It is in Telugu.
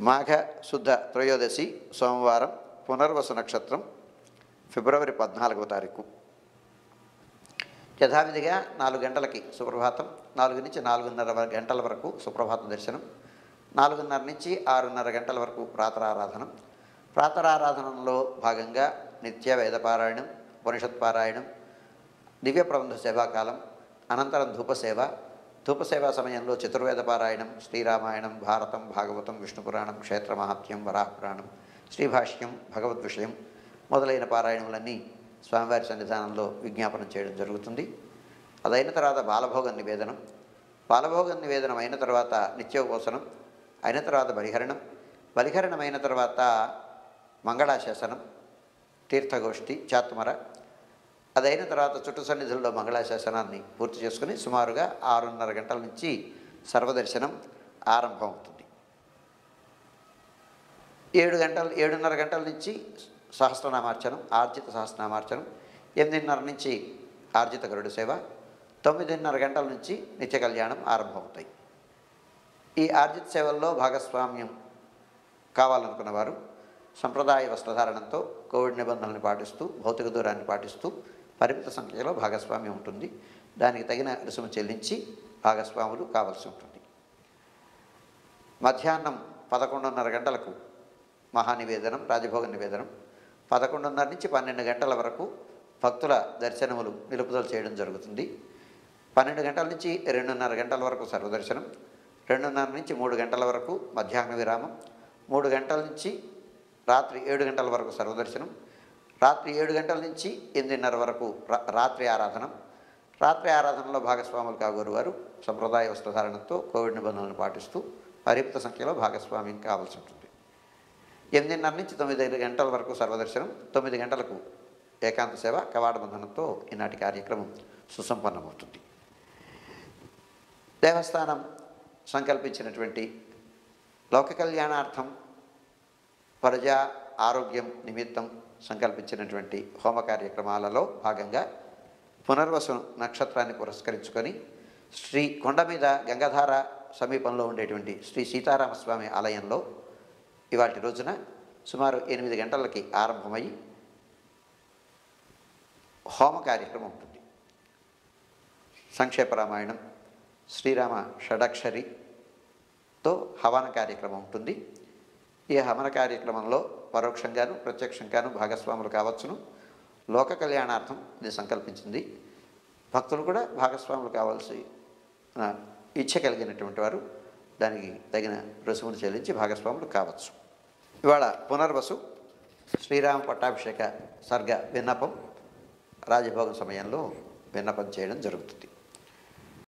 మాఘ శుద్ధ త్రయోదశి సోమవారం పునర్వసు నక్షత్రం ఫిబ్రవరి పద్నాలుగవ తారీఖు యథావిధిగా నాలుగు గంటలకి సుప్రభాతం నాలుగు నుంచి నాలుగున్నర వ- గంటల వరకు సుప్రభాతం దర్శనం నాలుగున్నర నుంచి ఆరున్నర గంటల వరకు ప్రాతరారాధనం ప్రాతరారాధనలో భాగంగా నిత్య వేదపారాయణం ఉపనిషత్పారాయణం దివ్య ప్రబంధ సేవాకాలం అనంతరం ధూపసేవ ధూపసేవ సమయంలో చతుర్వేద పారాయణం శ్రీరామాయణం భారతం భాగవతం విష్ణుపురాణం క్షేత్ర మహాత్మ్యం వరాహపురాణం శ్రీభాష్యం భగవద్ విషయం మొదలైన పారాయణములన్నీ స్వామివారి సన్నిధానంలో విజ్ఞాపనం చేయడం జరుగుతుంది అదైన తర్వాత బాలభోగం నివేదనం బాలభోగం నివేదనం అయిన తర్వాత నిత్యోపోసనం అయిన తర్వాత బలిహరణం బలిహరణం అయిన తర్వాత మంగళాశాసనం తీర్థగోష్ఠి చాత్మర అదైన తర్వాత చుట్టు సన్నిధుల్లో మంగళాశాసనాన్ని పూర్తి చేసుకుని సుమారుగా ఆరున్నర గంటల నుంచి సర్వదర్శనం ఆరంభం అవుతుంది ఏడు గంటలు ఏడున్నర గంటల నుంచి సహస్రనామార్చనం ఆర్జిత సహస్రనామార్చనం ఎనిమిదిన్నర నుంచి ఆర్జిత గరుడు సేవ తొమ్మిదిన్నర గంటల నుంచి నిత్య కళ్యాణం ఆరంభమవుతాయి ఈ ఆర్జిత సేవల్లో భాగస్వామ్యం కావాలనుకున్న వారు సంప్రదాయ వస్త్రధారణంతో కోవిడ్ నిబంధనలను పాటిస్తూ భౌతిక దూరాన్ని పాటిస్తూ పరిమిత సంఖ్యలో భాగస్వామ్యం ఉంటుంది దానికి తగిన రుసుము చెల్లించి భాగస్వాములు కావాల్సి ఉంటుంది మధ్యాహ్నం పదకొండున్నర గంటలకు మహానివేదనం రాజభోగ నివేదనం పదకొండున్నర నుంచి పన్నెండు గంటల వరకు భక్తుల దర్శనములు నిలుపుదల చేయడం జరుగుతుంది పన్నెండు గంటల నుంచి రెండున్నర గంటల వరకు సర్వదర్శనం రెండున్నర నుంచి మూడు గంటల వరకు మధ్యాహ్న విరామం మూడు గంటల నుంచి రాత్రి ఏడు గంటల వరకు సర్వదర్శనం రాత్రి ఏడు గంటల నుంచి ఎనిమిదిన్నర వరకు రా- రాత్రి ఆరాధనం రాత్రి ఆరాధనలో భాగస్వాములు కాగోరు వారు సంప్రదాయ వస్త్రధారణతో కోవిడ్ నిబంధనలను పాటిస్తూ పరిమిత సంఖ్యలో భాగస్వామ్యం కావాల్సి ఉంటుంది ఎనిమిదిన్నర నుంచి తొమ్మిది గంటల వరకు సర్వదర్శనం తొమ్మిది గంటలకు ఏకాంత సేవ కవాడ బంధనంతో ఈనాటి కార్యక్రమం సుసంపన్నమవుతుంది దేవస్థానం సంకల్పించినటువంటి లోక కళ్యాణార్థం ప్రజా ఆరోగ్యం నిమిత్తం సంకల్పించినటువంటి హోమ కార్యక్రమాలలో భాగంగా పునర్వసు నక్షత్రాన్ని పురస్కరించుకొని శ్రీ కొండ మీద గంగాధార సమీపంలో ఉండేటువంటి శ్రీ సీతారామస్వామి ఆలయంలో ఇవాటి రోజున సుమారు ఎనిమిది గంటలకి ఆరంభమై హోమ కార్యక్రమం ఉంటుంది సంక్షేప రామాయణం శ్రీరామ షడక్షరితో హవన కార్యక్రమం ఉంటుంది ఈ హవన కార్యక్రమంలో పరోక్షంగాను ప్రత్యక్షంగాను భాగస్వాములు కావచ్చును లోక కళ్యాణార్థం ఇది సంకల్పించింది భక్తులు కూడా భాగస్వాములు కావాల్సి ఆ, ఇచ్చ కలిగినటువంటి వారు దానికి తగిన రుసుమును చెల్లించి భాగస్వాములు కావచ్చు ఇవాళ పునర్వసు శ్రీరామ పట్టాభిషేక సర్గ విన్నపం రాజభోగం సమయంలో విన్నపం చేయడం జరుగుతుంది